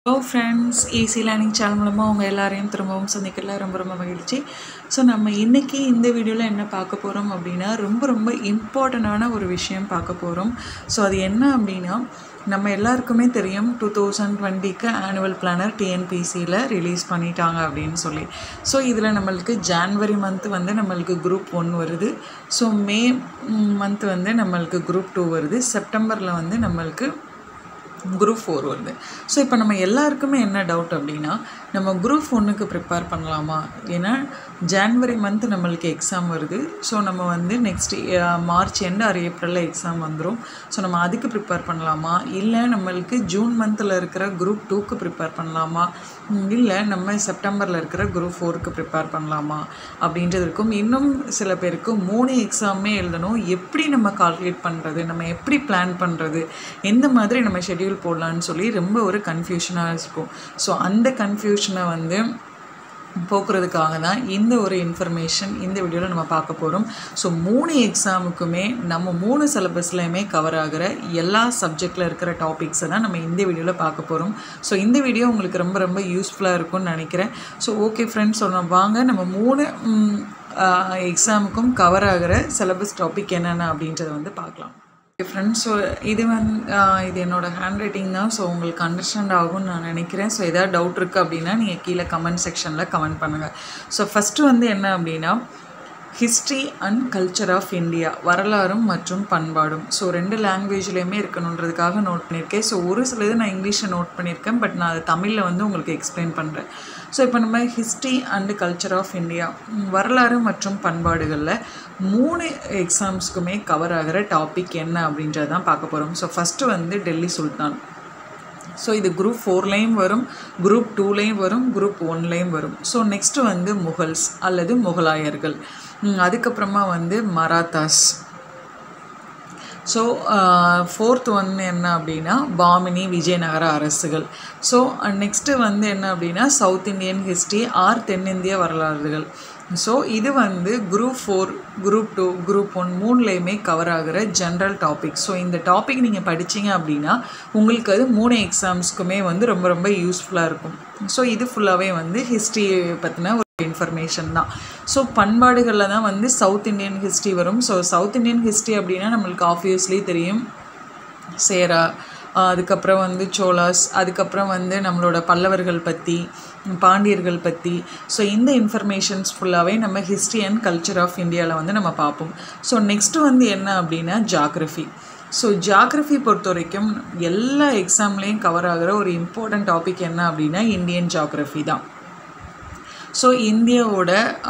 hello friends easy learning channel மூலமாக உங்கள் எல்லாரையும் திரும்பவும் சந்திக்கல ரொம்ப ரொம்ப மகிழ்ச்சி ஸோ நம்ம இன்றைக்கி இந்த வீடியோவில் என்ன பார்க்க போகிறோம் அப்படின்னா ரொம்ப ரொம்ப இம்பார்ட்டண்ட்டான ஒரு விஷயம் பார்க்க போகிறோம் ஸோ அது என்ன அப்படின்னா நம்ம எல்லாருக்குமே தெரியும் டூ தௌசண்ட் டுவெண்ட்டிக்கு ஆனுவல் பிளானர் டிஎன்பிசியில் ரிலீஸ் பண்ணிட்டாங்க அப்படின்னு சொல்லி ஸோ இதில் நம்மளுக்கு ஜான்வரி மந்த் வந்து நம்மளுக்கு குரூப் ஒன் வருது ஸோ மே மந்த் வந்து நம்மளுக்கு குரூப் டூ வருது செப்டம்பரில் வந்து நம்மளுக்கு குரூப் ஃபோர் வருது ஸோ இப்போ நம்ம எல்லாருக்குமே என்ன டவுட் அப்படின்னா நம்ம குரூப் ஒன்றுக்கு ப்ரிப்பேர் பண்ணலாமா ஏன்னா ஜான்வரி மந்த் நம்மளுக்கு எக்ஸாம் வருது ஸோ நம்ம வந்து நெக்ஸ்ட் மார்ச் எண்டு ஆர் ஏப்ரலில் எக்ஸாம் வந்துடும் ஸோ நம்ம அதுக்கு ப்ரிப்பேர் பண்ணலாமா இல்லை நம்மளுக்கு ஜூன் மந்தில் இருக்கிற குரூப் டூக்கு ப்ரிப்பேர் பண்ணலாமா இல்லை நம்ம செப்டம்பரில் இருக்கிற குரூப் ஃபோருக்கு ப்ரிப்பேர் பண்ணலாமா அப்படின்றது இருக்கும் இன்னும் சில பேருக்கு மூணு எக்ஸாமே எழுதணும் எப்படி நம்ம கால்குலேட் பண்ணுறது நம்ம எப்படி பிளான் பண்ணுறது எந்த மாதிரி நம்ம ஷெட்யூல் போடலான்னு சொல்லி ரொம்ப ஒரு கன்ஃபியூஷனாக இருக்கும் ஸோ அந்த கன்ஃபியூஷனை வந்து போக்குறதுக்காக தான் இந்த ஒரு இன்ஃபர்மேஷன் இந்த வீடியோவில் நம்ம பார்க்க போகிறோம் ஸோ மூணு எக்ஸாமுக்குமே நம்ம மூணு சிலபஸ்லையுமே கவர் ஆகிற எல்லா சப்ஜெக்டில் இருக்கிற டாபிக்ஸை தான் நம்ம இந்த வீடியோவில் பார்க்க போகிறோம் ஸோ இந்த வீடியோ உங்களுக்கு ரொம்ப ரொம்ப யூஸ்ஃபுல்லாக இருக்கும்னு நினைக்கிறேன் ஸோ ஓகே ஃப்ரெண்ட்ஸ் சொன்னோம் வாங்க நம்ம மூணு எக்ஸாமுக்கும் கவர் ஆகிற சிலபஸ் டாபிக் என்னென்ன அப்படின்றத வந்து பார்க்கலாம் ஃப்ரெண்ட்ஸ் ஸோ இது வந்து இது என்னோடய ஹேண்ட் ரைட்டிங் தான் ஸோ உங்களுக்கு அண்டர்ஸ்டாண்ட் ஆகும்னு நான் நினைக்கிறேன் ஸோ எதாவது டவுட் இருக்குது அப்படின்னா நீங்கள் கீழே கமெண்ட் செக்ஷனில் கமெண்ட் பண்ணுங்கள் ஸோ ஃபஸ்ட்டு வந்து என்ன அப்படின்னா history and culture of India வரலாறும் மற்றும் பண்பாடும் ஸோ ரெண்டு லாங்குவேஜ்லேயுமே இருக்கணுன்றதுக்காக நோட் பண்ணியிருக்கேன் ஸோ ஒரு சிலது நான் இங்கிலீஷில் நோட் பண்ணியிருக்கேன் பட் நான் அதை தமிழில் வந்து உங்களுக்கு எக்ஸ்பிளைன் பண்ணுறேன் ஸோ இப்போ நம்ம history and culture of India வரலாறு மற்றும் பண்பாடுகளில் மூணு எக்ஸாம்ஸ்க்குமே கவர் ஆகிற டாபிக் என்ன அப்படின்றத தான் பார்க்க போகிறோம் ஸோ ஃபஸ்ட்டு வந்து டெல்லி சுல்தான் ஸோ இது குரூப் ஃபோர்லேயும் வரும் குரூப் டூலேயும் வரும் குரூப் ஒன்லேயும் வரும் ஸோ நெக்ஸ்ட்டு வந்து முகல்ஸ் அல்லது முகலாயர்கள் அதுக்கப்புறமா வந்து மராத்தாஸ் ஸோ ஃபோர்த் ஒன்று என்ன அப்படின்னா பாமினி விஜயநகர அரசுகள் ஸோ நெக்ஸ்ட்டு வந்து என்ன அப்படின்னா சவுத் இந்தியன் ஹிஸ்ட்ரி ஆர் தென்னிந்திய வரலாறுகள் ஸோ இது வந்து group four group two group one மூணுலேயுமே கவர் ஆகிற ஜென்ரல் டாபிக் ஸோ இந்த டாபிக் நீங்கள் படித்தீங்க அப்படின்னா உங்களுக்கு அது மூணு எக்ஸாம்ஸ்க்குமே வந்து ரொம்ப ரொம்ப யூஸ்ஃபுல்லாக இருக்கும் ஸோ இது ஃபுல்லாகவே வந்து ஹிஸ்ட்ரி பற்றின ஒரு இன்ஃபர்மேஷன் தான் ஸோ பண்பாடுகளில் தான் வந்து சவுத் இண்டியன் ஹிஸ்ட்ரி வரும் ஸோ சவுத் இண்டியன் ஹிஸ்ட்ரி அப்படின்னா நம்மளுக்கு ஆப்வியஸ்லி தெரியும் சேரா அதுக்கப்புறம் வந்து சோலாஸ் அதுக்கப்புறம் வந்து நம்மளோட பல்லவர்கள் பற்றி பாண்டியர்கள் பற்றி ஸோ இந்த இன்ஃபர்மேஷன்ஸ் ஃபுல்லாகவே நம்ம ஹிஸ்ட்ரி அண்ட் கல்ச்சர் ஆஃப் இந்தியாவில் வந்து நம்ம பார்ப்போம் ஸோ நெக்ஸ்ட்டு வந்து என்ன அப்படின்னா ஜாக்ரஃபி ஸோ ஜாக்ரஃபி பொறுத்த வரைக்கும் எல்லா எக்ஸாம்லேயும் கவர் ஆகிற ஒரு இம்பார்ட்டண்ட் டாபிக் என்ன அப்படின்னா இந்தியன் ஜாக்ரஃபி தான் ஸோ இந்தியாவோட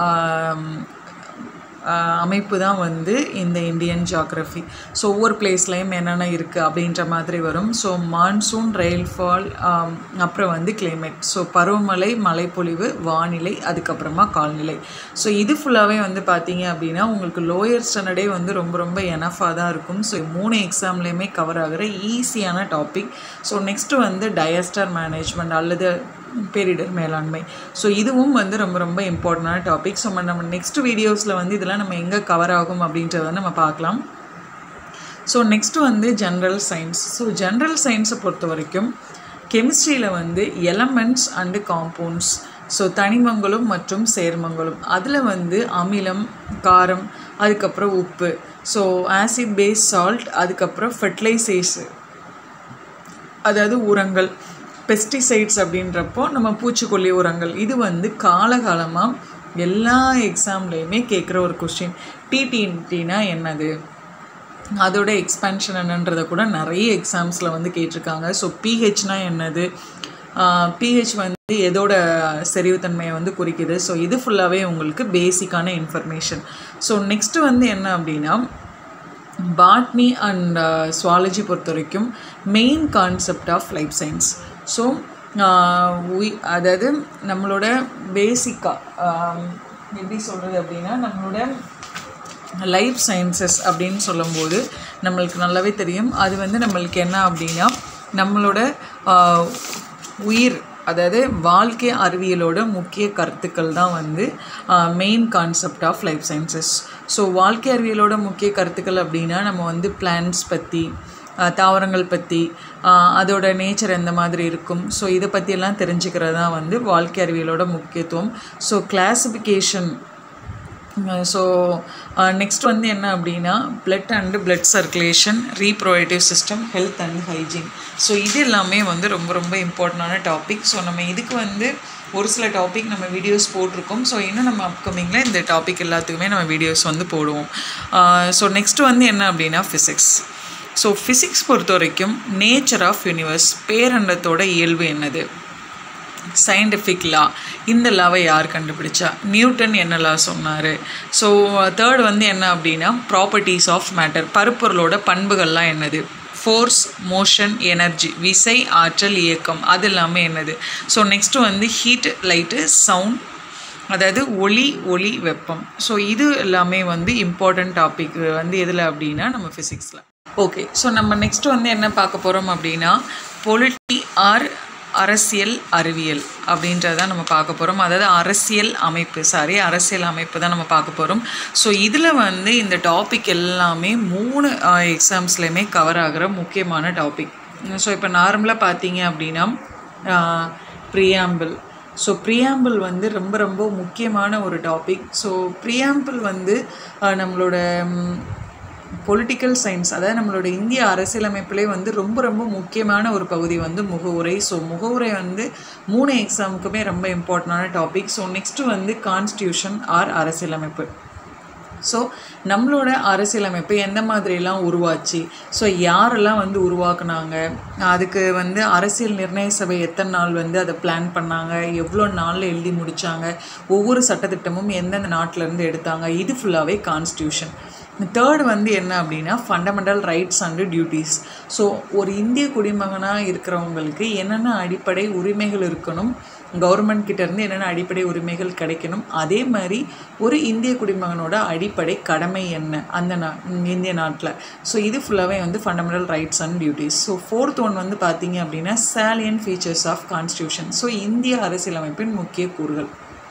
அமைப்பு தான் வந்து இந்த இந்தியன் ஜாக்ரஃபி ஸோ ஒவ்வொரு பிளேஸ்லையும் என்னென்ன இருக்குது அப்படின்ற மாதிரி வரும் ஸோ மான்சூன் ரெயில்ஃபால் அப்புறம் வந்து கிளைமேட் ஸோ பருவமழை மழைப்பொழிவு வானிலை அதுக்கப்புறமா கால்நிலை ஸோ இது ஃபுல்லாகவே வந்து பார்த்தீங்க அப்படின்னா உங்களுக்கு லோயர் ஸ்டாண்டர்டே வந்து ரொம்ப ரொம்ப எனஃபாக தான் இருக்கும் ஸோ மூணு எக்ஸாம்லேயுமே கவர் ஆகிற ஈஸியான டாபிக் ஸோ நெக்ஸ்ட்டு வந்து டயஸ்டர் மேனேஜ்மெண்ட் அல்லது பேரிடர் மேலாண்மை ஸோ இதுவும் வந்து ரொம்ப ரொம்ப இம்பார்ட்டண்டான டாபிக் ஸோ நம்ம நெக்ஸ்ட் வீடியோஸில் வந்து இதெல்லாம் நம்ம எங்கே கவர் ஆகும் அப்படின்றத நம்ம பார்க்கலாம் ஸோ நெக்ஸ்ட்டு வந்து ஜென்ரல் சயின்ஸ் ஸோ ஜென்ரல் சயின்ஸை பொறுத்த வரைக்கும் கெமிஸ்ட்ரியில் வந்து எலமெண்ட்ஸ் அண்டு காம்பவுண்ட்ஸ் ஸோ தனிமங்களும் மற்றும் சேர்மங்களும் அதில் வந்து அமிலம் காரம் அதுக்கப்புறம் உப்பு ஸோ ஆசிட் பேஸ் சால்ட் அதுக்கப்புறம் ஃபெர்டிலைசேஷன் அதாவது உரங்கள் பெஸ்டிசைட்ஸ் அப்படின்றப்போ நம்ம பூச்சிக்கொல்லி உரங்கள் இது வந்து காலகாலமாக எல்லா எக்ஸாம்லேயுமே கேட்குற ஒரு கொஸ்டின் டிடின்டினா என்னது அதோட எக்ஸ்பென்ஷன் என்னன்றதை கூட நிறைய எக்ஸாம்ஸில் வந்து கேட்டிருக்காங்க ஸோ பிஹெச்னா என்னது பிஹெச் வந்து எதோட செறிவுத்தன்மையை வந்து குறிக்குது ஸோ இது ஃபுல்லாகவே உங்களுக்கு பேசிக்கான இன்ஃபர்மேஷன் ஸோ நெக்ஸ்ட்டு வந்து என்ன அப்படின்னா பாட்னி அண்ட் சுவாலஜி பொறுத்த வரைக்கும் main concept of life science so அதாவது நம்மளோட பேசிக்காக எப்படி சொல்கிறது அப்படின்னா நம்மளோட லைஃப் சயின்சஸ் அப்படின்னு சொல்லும்போது நம்மளுக்கு நல்லாவே தெரியும் அது வந்து நம்மளுக்கு என்ன அப்படின்னா நம்மளோட உயிர் அதாவது வாழ்க்கை அறிவியலோட முக்கிய கருத்துக்கள் தான் வந்து main concept of life sciences so வாழ்க்கை அறிவியலோட முக்கிய கருத்துக்கள் அப்படின்னா நம்ம வந்து பிளான்ஸ் பற்றி அஹ், தாவரங்கள் பற்றி அதோட நேச்சர் எந்த மாதிரி இருக்கும் ஸோ இதை பற்றியெல்லாம் தெரிஞ்சுக்கிறது தான் வந்து வாழ்க்கை அறிவியலோட முக்கியத்துவம் ஸோ கிளாசிஃபிகேஷன் ஸோ நெக்ஸ்ட் வந்து என்ன அப்படின்னா blood and blood circulation reproductive system health and hygiene so இது எல்லாமே வந்து ரொம்ப ரொம்ப இம்பார்ட்டண்டான டாபிக் ஸோ நம்ம இதுக்கு வந்து ஒரு சில டாபிக் நம்ம வீடியோஸ் போட்டிருக்கோம் ஸோ இன்னும் நம்ம அப்கமிங்கில் இந்த டாபிக் எல்லாத்துக்குமே நம்ம வீடியோஸ் வந்து போடுவோம் ஸோ நெக்ஸ்ட் வந்து என்ன அப்படின்னா ஃபிசிக்ஸ் ஸோ ஃபிசிக்ஸ் பொறுத்த வரைக்கும் நேச்சர் ஆஃப் யூனிவர்ஸ் பேரண்டத்தோட இயல்பு என்னது சயின்டிஃபிக் லா இந்த லாவை யார் கண்டுபிடிச்சா நியூட்டன் என்ன லா சொன்னார் ஸோ தேர்ட் வந்து என்ன அப்படின்னா ப்ராப்பர்ட்டிஸ் ஆஃப் மேட்டர் பருப்பொருளோட பண்புகள்லாம் என்னது ஃபோர்ஸ் மோஷன் எனர்ஜி விசை ஆற்றல் இயக்கம் அது எல்லாமே என்னது ஸோ நெக்ஸ்ட்டு வந்து ஹீட் லைட்டு சவுண்ட் அதாவது ஒளி ஒளி வெப்பம் ஸோ இது எல்லாமே வந்து இம்பார்ட்டன்ட் டாபிக் வந்து எதில் அப்படின்னா நம்ம ஃபிசிக்ஸில் ஓகே ஸோ நம்ம நெக்ஸ்ட் வந்து என்ன பார்க்க போகிறோம் அப்படின்னா பொலிட்டி ஆர் அரசியல் அறிவியல் அப்படின்றத நம்ம பார்க்க போகிறோம் அதாவது அரசியல் அமைப்பு சாரி அரசியல் அமைப்பு தான் நம்ம பார்க்க போகிறோம் ஸோ இதில் வந்து இந்த டாபிக் எல்லாமே மூணு எக்ஸாம்ஸ்லேயுமே கவர் ஆகிற முக்கியமான டாபிக் ஸோ இப்போ நார்மலாக பார்த்தீங்க அப்படின்னா ப்ரியாம்பிள் ஸோ ப்ரியாம்பிள் வந்து ரொம்ப ரொம்ப முக்கியமான ஒரு டாபிக் ஸோ ப்ரியாம்பிள் வந்து ஆஹ், நம்மளோட பொலிட்டிக்கல் சயின்ஸ் அதாவது நம்மளோட இந்திய அரசியலமைப்பிலே வந்து ரொம்ப ரொம்ப முக்கியமான ஒரு பகுதி வந்து முகவுரை ஸோ முகவுரை வந்து மூணு எக்ஸாமுக்குமே ரொம்ப இம்பார்ட்டண்டான டாபிக் ஸோ நெக்ஸ்ட்டு வந்து கான்ஸ்டியூஷன் ஆர் அரசியலமைப்பு ஸோ நம்மளோட அரசியலமைப்பு எந்த மாதிரிலாம் உருவாச்சு ஸோ யாரெல்லாம் வந்து உருவாக்குனாங்க அதுக்கு வந்து அரசியல் நிர்ணய சபை எத்தனை நாள் வந்து அதை பிளான் பண்ணாங்க எவ்வளோ நாளில் எழுதி முடித்தாங்க ஒவ்வொரு சட்டத்திட்டமும் எந்தெந்த நாட்டிலேருந்து எடுத்தாங்க இது ஃபுல்லாகவே கான்ஸ்டியூஷன் தேர்ட் வந்து என்ன அப்படின்னா fundamental rights and duties so ஒரு இந்திய குடிமகனாக இருக்கிறவங்களுக்கு என்னென்ன அடிப்படை உரிமைகள் இருக்கணும் கவர்மெண்ட் கிட்ட இருந்து என்னென்ன அடிப்படை உரிமைகள் கிடைக்கணும் அதே மாதிரி ஒரு இந்திய குடிமகனோட அடிப்படை கடமை என்ன அந்த நா இந்திய நாட்டில் ஸோ இது ஃபுல்லாகவே வந்து fundamental rights and duties so fourth one வந்து பார்த்தீங்க அப்படின்னா salient features of constitution so இந்திய அரசியலமைப்பின் முக்கிய கூறுகள்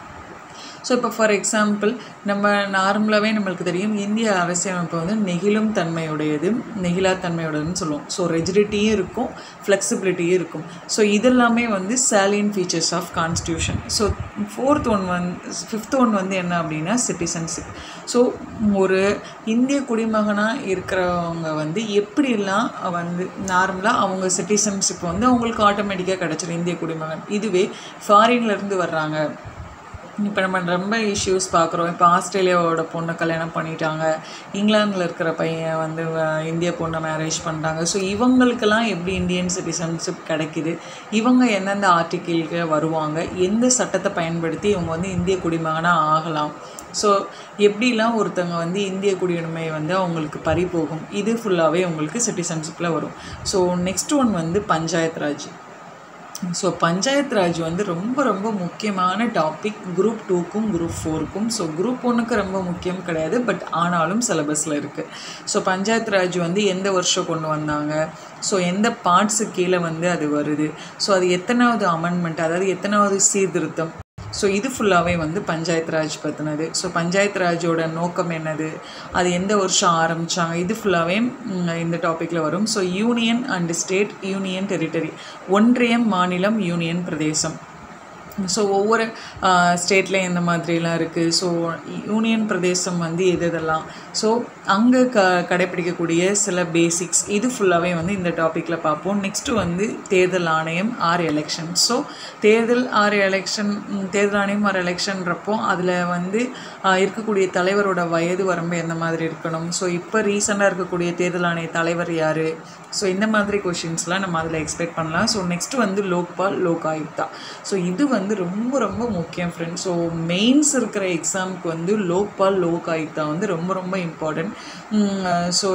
ஸோ இப்போ ஃபார் எக்ஸாம்பிள் நம்ம நார்மலாகவே நம்மளுக்கு தெரியும் இந்திய அரசியலமைப்பு வந்து நெகிழும் தன்மையுடையது நெகிழா தன்மையுடையதுன்னு சொல்லுவோம் ஸோ ரெஜிடிட்டியும் இருக்கும் ஃப்ளெக்சிபிலிட்டியும் இருக்கும் ஸோ இதெல்லாமே வந்து salient features of constitution so fourth one வந்து ஃபிஃப்த் ஒன் வந்து என்ன அப்படின்னா சிட்டிசன்ஷிப் ஸோ ஒரு இந்திய குடிமகனாக இருக்கிறவங்க வந்து எப்படிலாம் வந்து நார்மலாக அவங்க சிட்டிசன்ஷிப் வந்து அவங்களுக்கு ஆட்டோமேட்டிக்காக கிடச்சிடும் இந்திய குடிமகன் இதுவே ஃபாரின்லேருந்து வர்றாங்க இப்போ நம்ம ரொம்ப இஷ்யூஸ் பார்க்குறோம் இப்போ ஆஸ்திரேலியாவோட பொண்ணை கல்யாணம் பண்ணிட்டாங்க இங்கிலாந்தில் இருக்கிற பையன் வந்து அஹ், இந்திய பொண்ணை மேரேஜ் பண்ணுறாங்க ஸோ இவங்களுக்கெல்லாம் எப்படி இந்தியன் சிட்டிசன்ஷிப் கிடைக்குது இவங்க எந்தெந்த ஆர்டிக்கிளுக்கு வருவாங்க எந்த சட்டத்தை பயன்படுத்தி இவங்க வந்து இந்திய குடிமகனாக ஆகலாம் ஸோ எப்படிலாம் ஒருத்தவங்க வந்து இந்திய குடியுரிமை வந்து அவங்களுக்கு பறி போகும் இது ஃபுல்லாகவே உங்களுக்கு சிட்டிசன்ஷிப்பில் வரும் ஸோ நெக்ஸ்ட் ஒன் வந்து பஞ்சாயத் ராஜ் ஸோ பஞ்சாயத் ராஜ் வந்து ரொம்ப ரொம்ப முக்கியமான டாபிக் குரூப் டூக்கும் குரூப் ஃபோருக்கும் ஸோ குரூப் ஒன்றுக்கு ரொம்ப முக்கியம் கிடையாது பட் ஆனாலும் சிலபஸில் இருக்குது ஸோ பஞ்சாயத் ராஜ் வந்து எந்த வருஷம் கொண்டு வந்தாங்க ஸோ எந்த பார்ட்ஸு கீழே வந்து அது வருது ஸோ அது எத்தனாவது அமெண்ட்மெண்ட் அதாவது எத்தனாவது சீர்திருத்தம் ஸோ இது ஃபுல்லாகவே வந்து பஞ்சாயத் ராஜ் பற்றினது ஸோ பஞ்சாயத் ராஜோட நோக்கம் என்னது அது எந்த வருஷம் ஆரம்பித்தாங்க இது ஃபுல்லாகவே இந்த டாப்பிக்கில் வரும் so union and state union territory ஒன்றியம் மாநிலம் யூனியன் பிரதேசம் ஸோ ஒவ்வொரு ஸ்டேட்லேயும் எந்த மாதிரிலாம் இருக்குது ஸோ யூனியன் பிரதேசம் வந்து எது எதெல்லாம் ஸோ அங்கே க கடைப்பிடிக்கக்கூடிய சில பேசிக்ஸ் இது ஃபுல்லாகவே வந்து இந்த டாப்பிக்கில் பார்ப்போம் நெக்ஸ்ட்டு வந்து தேர்தல் ஆணையம் ஆர் எலெக்ஷன் ஸோ தேர்தல் ஆர் எலெக்ஷன் தேர்தல் ஆணையம் ஆர் எலெக்ஷன்றப்போ அதில் வந்து ஆஹ், இருக்கக்கூடிய தலைவரோட வயது வரம்பு எந்த மாதிரி இருக்கணும் ஸோ இப்போ ரீசெண்டாக இருக்கக்கூடிய தேர்தல் ஆணைய தலைவர் யார் ஸோ இந்த மாதிரி கொஷின்ஸ்லாம் நம்ம அதில் எக்ஸ்பெக்ட் பண்ணலாம் ஸோ நெக்ஸ்ட் வந்து லோக்பால் லோக் ஆயுக்தா ஸோ இது வந்து ரொம்ப ரொம்ப முக்கியம் ஃப்ரெண்ட்ஸ் ஸோ மெயின்ஸ் இருக்கிற எக்ஸாமுக்கு வந்து லோக்பால் லோக் ஆயுக்தா வந்து ரொம்ப ரொம்ப இம்பார்ட்டன்ட் ஸோ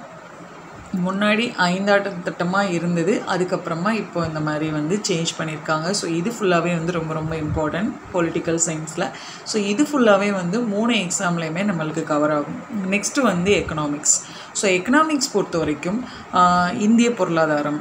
முன்னாடி ஐந்தாட்டு திட்டமாக இருந்தது அதுக்கப்புறமா இப்போ இந்த மாதிரி வந்து சேஞ்ச் பண்ணியிருக்காங்க ஸோ இது ஃபுல்லாகவே வந்து ரொம்ப ரொம்ப இம்பார்ட்டன்ட் பொலிட்டிக்கல் சயின்ஸில் ஸோ இது ஃபுல்லாகவே வந்து மூணு எக்ஸாம்லேயுமே நம்மளுக்கு கவர் ஆகும் நெக்ஸ்ட்டு வந்து எக்கனாமிக்ஸ் ஸோ எக்கனாமிக்ஸ் பொறுத்த வரைக்கும் ஆஹ், இந்திய பொருளாதாரம்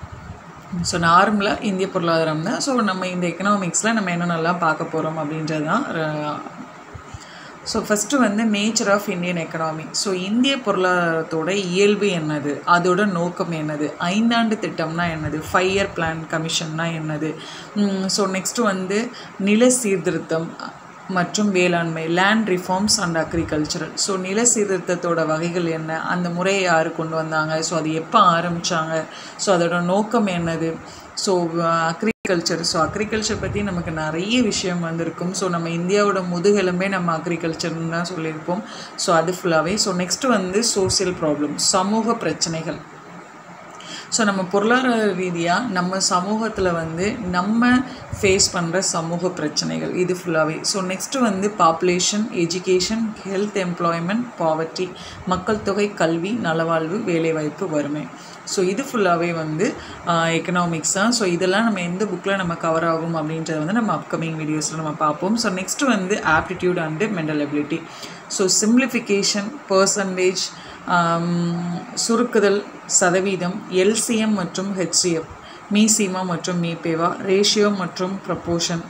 ஸோ நார்மலாக இந்திய பொருளாதாரம் தான் ஸோ நம்ம இந்த எக்கனாமிக்ஸில் நம்ம என்னென்னலாம் பார்க்க போகிறோம் அப்படின்றது தான் ஸோ ஃபஸ்ட்டு வந்து nature of Indian economy so இந்திய பொருளாதாரத்தோட இயல்பு என்னது அதோட நோக்கம் என்னது ஐந்தாண்டு திட்டம்னா என்னது ஃபைவ் இயர் பிளான் கமிஷன்னா என்னது ஸோ நெக்ஸ்ட்டு வந்து நில சீர்திருத்தம் மற்றும் வேளாண்மை land reforms and agricultural so நில சீர்திருத்தத்தோட வகைகள் என்ன அந்த முறையை யார் கொண்டு வந்தாங்க ஸோ அது எப்போ ஆரம்பித்தாங்க ஸோ அதோட நோக்கம் என்னது ஸோ அக்ரிகல்ச்சர் ஸோ அக்ரிகல்ச்சர் பற்றி நமக்கு நிறைய விஷயம் வந்திருக்கும் ஸோ நம்ம இந்தியாவோட முதுகெலும்பே நம்ம அக்ரிகல்ச்சர்னு தான் சொல்லியிருப்போம் ஸோ அது ஃபுல்லாகவே ஸோ நெக்ஸ்ட்டு வந்து சோசியல் ப்ராப்ளம் சமூக பிரச்சனைகள் ஸோ நம்ம பொருளாதார ரீதியாக நம்ம சமூகத்தில் வந்து நம்ம ஃபேஸ் பண்ணுற சமூக பிரச்சனைகள் இது ஃபுல்லாகவே ஸோ நெக்ஸ்ட்டு வந்து population education health employment poverty மக்கள் தொகை கல்வி நலவாழ்வு வேலைவாய்ப்பு வறுமை ஸோ இது ஃபுல்லாகவே வந்து எக்கனாமிக்ஸ் தான் ஸோ இதெல்லாம் நம்ம எந்த புக்கில் நம்ம கவர் ஆகும் அப்படின்றத வந்து நம்ம அப்கமிங் வீடியோஸில் நம்ம பார்ப்போம் ஸோ நெக்ஸ்ட்டு வந்து aptitude and mental ability so simplification percentage சுருக்குதல் சதவீதம் எல்சிஎம் மற்றும் ஹெச்சிஎஃப் மீசிமா மற்றும் மீபேவா ரேஷியோ மற்றும் proportion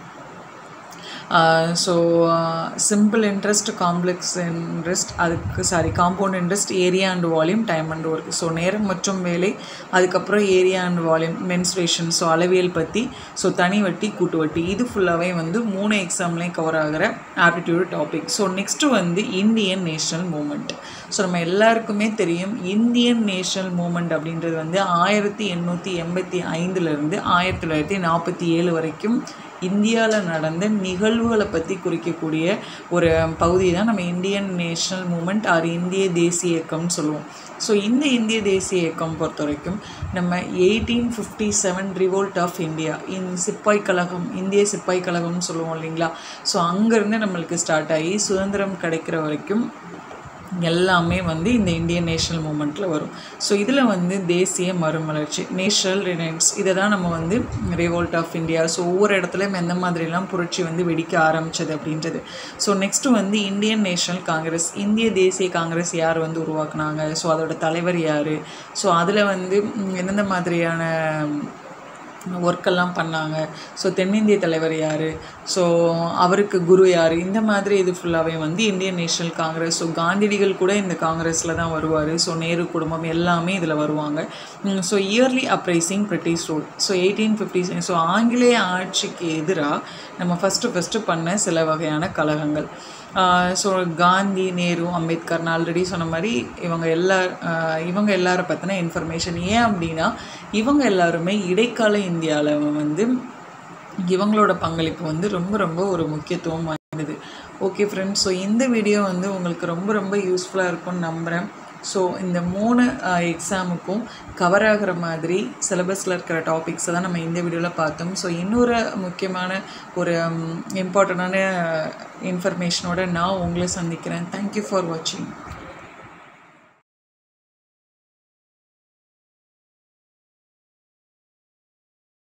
so simple interest complex interest அதுக்கு sorry compound interest area and volume time and work so நேரம் மற்றும் வேலை அதுக்கப்புறம் area and volume mensuration so அளவியல் பற்றி ஸோ தனி வட்டி கூட்டு வட்டி இது ஃபுல்லாகவே வந்து மூணு எக்ஸாம்லேயும் கவர் ஆகிற ஆப்டிடியூட் டாபிக் ஸோ நெக்ஸ்ட்டு வந்து இந்தியன் நேஷ்னல் மூமெண்ட் ஸோ நம்ம எல்லாருக்குமே தெரியும் இந்தியன் நேஷ்னல் மூமெண்ட் அப்படின்றது வந்து ஆயிரத்தி எண்ணூற்றி எண்பத்தி ஐந்துலேருந்து ஆயிரத்தி தொள்ளாயிரத்தி நாற்பத்தி ஏழு வரைக்கும் இந்தியாவில் நடந்த நிகழ்வுகளை பற்றி குறிக்கக்கூடிய ஒரு பகுதி தான் நம்ம இந்தியன் நேஷ்னல் மூமெண்ட் ஆர் இந்திய தேசிய இயக்கம்னு சொல்லுவோம் ஸோ இந்த இந்திய தேசிய இயக்கம் பொறுத்த வரைக்கும் நம்ம eighteen fifty seven revolt of India இந் சிப்பாய் கழகம் இந்திய சிப்பாய் கழகம்னு சொல்லுவோம் இல்லைங்களா ஸோ அங்கேருந்து நம்மளுக்கு ஸ்டார்ட் ஆகி சுதந்திரம் கிடைக்கிற வரைக்கும் எல்லாமே வந்து இந்த இந்தியன் நேஷனல் மூமெண்ட்டில் வரும் ஸோ இதில் வந்து தேசிய மறுமலர்ச்சி நேஷனல் ரினைன்ஸ் இதை தான் நம்ம வந்து ரிவோல்ட் ஆஃப் இந்தியா ஸோ ஒவ்வொரு இடத்துலையும் எந்த மாதிரிலாம் புரட்சி வந்து வெடிக்க ஆரம்பிச்சது அப்படின்றது ஸோ நெக்ஸ்ட்டு வந்து இந்தியன் நேஷனல் காங்கிரஸ் இந்திய தேசிய காங்கிரஸ் யார் வந்து உருவாக்குனாங்க ஸோ அதோட தலைவர் யார் ஸோ அதில் வந்து எந்தெந்த மாதிரியான ஒர்க்கெல்லாம் பண்ணாங்க ஸோ தென்னிந்திய தலைவர் யார் ஸோ அவருக்கு குரு யார் இந்த மாதிரி இது ஃபுல்லாகவே வந்து இந்தியன் நேஷனல் காங்கிரஸ் ஸோ காந்தியடிகள் கூட இந்த காங்கிரஸில் தான் வருவார் ஸோ நேரு குடும்பம் எல்லாமே இதில் வருவாங்க so early uprising British rule so eighteen fifty so ஆங்கிலேய ஆட்சிக்கு எதிராக நம்ம ஃபஸ்ட்டு ஃபஸ்ட்டு பண்ண சில வகையான கழகங்கள் ஸோ காந்தி நேரு அம்பேத்கர் நான் ஆல்ரெடி சொன்ன மாதிரி இவங்க எல்லா இவங்க எல்லாரை பற்றின இன்ஃபர்மேஷன் ஏன் அப்படின்னா இவங்க எல்லாருமே இடைக்கால இந்தியாவில் வந்து இவங்களோட பங்களிப்பு வந்து ரொம்ப ரொம்ப ஒரு முக்கியத்துவம் வாய்ந்தது ஓகே ஃப்ரெண்ட்ஸ் ஸோ இந்த வீடியோ வந்து உங்களுக்கு ரொம்ப ரொம்ப யூஸ்ஃபுல்லாக இருக்கும்னு நம்புகிறேன் ஸோ இந்த மூணு எக்ஸாமுக்கும் கவர் ஆகிற மாதிரி சிலபஸில் இருக்கிற டாபிக்ஸை தான் நம்ம இந்த வீடியோவில் பார்த்தோம் ஸோ இன்னொரு முக்கியமான ஒரு இம்பார்ட்டண்டான இன்ஃபர்மேஷனோட நான் உங்களை சந்திக்கிறேன் தேங்க்யூ ஃபார் வாட்சிங்